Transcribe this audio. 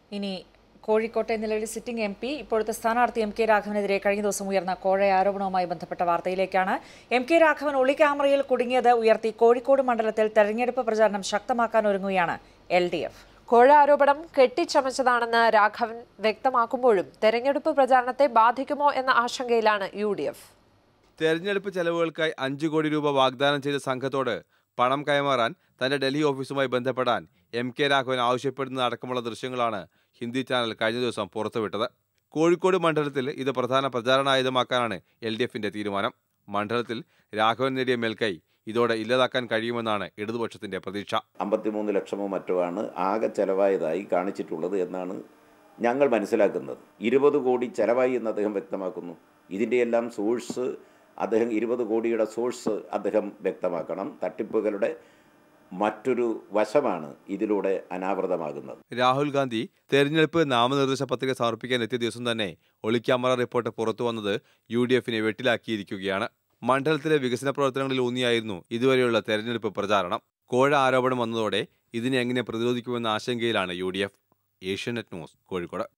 ഇനി കോഴിക്കോട്ടെ നിലവിൽ സിറ്റിംഗ് എം പി ഇപ്പോഴത്തെ സ്ഥാനാർത്ഥി എം കെ രാഘവനെതിരെ കഴിഞ്ഞ ദിവസം ഉയർന്ന കോഴ ആരോപണവുമായി ബന്ധപ്പെട്ട വാർത്തയിലേക്കാണ് എം കെ രാഘവൻ ഒളി ക്യാമറയിൽ കുടുങ്ങിയത് ഉയർത്തി കോഴിക്കോട് മണ്ഡലത്തിൽ തെരഞ്ഞെടുപ്പ് പ്രചാരണം ശക്തമാക്കാൻ ഒരുങ്ങുകയാണ് എൽ ഡി എഫ് കോഴ ആരോപണം കെട്ടിച്ചമച്ചതാണെന്ന് രാഘവൻ വ്യക്തമാക്കുമ്പോഴും തെരഞ്ഞെടുപ്പ് പ്രചാരണത്തെ ബാധിക്കുമോ എന്ന ആശങ്കയിലാണ് യു ഡി എഫ് തെരഞ്ഞെടുപ്പ് ചെലവുകൾക്കായി അഞ്ചു കോടി രൂപ വാഗ്ദാനം ചെയ്ത സംഘത്തോട് പണം കൈമാറാൻ തന്റെ ഡൽഹി ഓഫീസുമായി ബന്ധപ്പെടാൻ എം കെ രാഘവൻ ആവശ്യപ്പെടുന്ന അടക്കമുള്ള ദൃശ്യങ്ങളാണ് ഹിന്ദി ചാനൽ കഴിഞ്ഞ ദിവസം പുറത്തുവിട്ടത് കോഴിക്കോട് മണ്ഡലത്തിൽ ഇത് പ്രധാന പ്രചാരണായുധമാക്കാനാണ് എൽ ഡി എഫിന്റെ തീരുമാനം മണ്ഡലത്തിൽ രാഘവൻ നേടിയ മേൽക്കൈ ഇതോടെ ഇല്ലാതാക്കാൻ കഴിയുമെന്നാണ് ഇടതുപക്ഷത്തിന്റെ പ്രതീക്ഷ അമ്പത്തിമൂന്ന് ലക്ഷമോ മറ്റോ ആണ് ആകെ ചെലവായതായി കാണിച്ചിട്ടുള്ളത് എന്നാണ് ഞങ്ങൾ മനസ്സിലാക്കുന്നത് ഇരുപത് കോടി ചെലവായി എന്ന് അദ്ദേഹം വ്യക്തമാക്കുന്നു ഇതിൻ്റെയെല്ലാം സോഴ്സ് അദ്ദേഹം ഇരുപത് കോടിയുടെ സോഴ്സ് അദ്ദേഹം വ്യക്തമാക്കണം തട്ടിപ്പുകളുടെ മറ്റൊരു വശമാണ് ഇതിലൂടെ അനാവൃതമാകുന്നത് രാഹുൽ ഗാന്ധി തെരഞ്ഞെടുപ്പ് നാമനിർദ്ദേശ പത്രിക സമർപ്പിക്കാൻ എത്തിയ ദിവസം തന്നെ ഒളിക്യാമറ റിപ്പോർട്ട് പുറത്തു വന്നത് യു ഡി എഫിനെ വെട്ടിലാക്കിയിരിക്കുകയാണ് മണ്ഡലത്തിലെ വികസന പ്രവർത്തനങ്ങളിൽ ഊന്നിയായിരുന്നു ഇതുവരെയുള്ള തെരഞ്ഞെടുപ്പ് പ്രചാരണം കോഴ ആരോപണം വന്നതോടെ ഇതിനെ എങ്ങനെ പ്രതിരോധിക്കുമെന്ന ആശങ്കയിലാണ് U D F Asianet news Kozhikode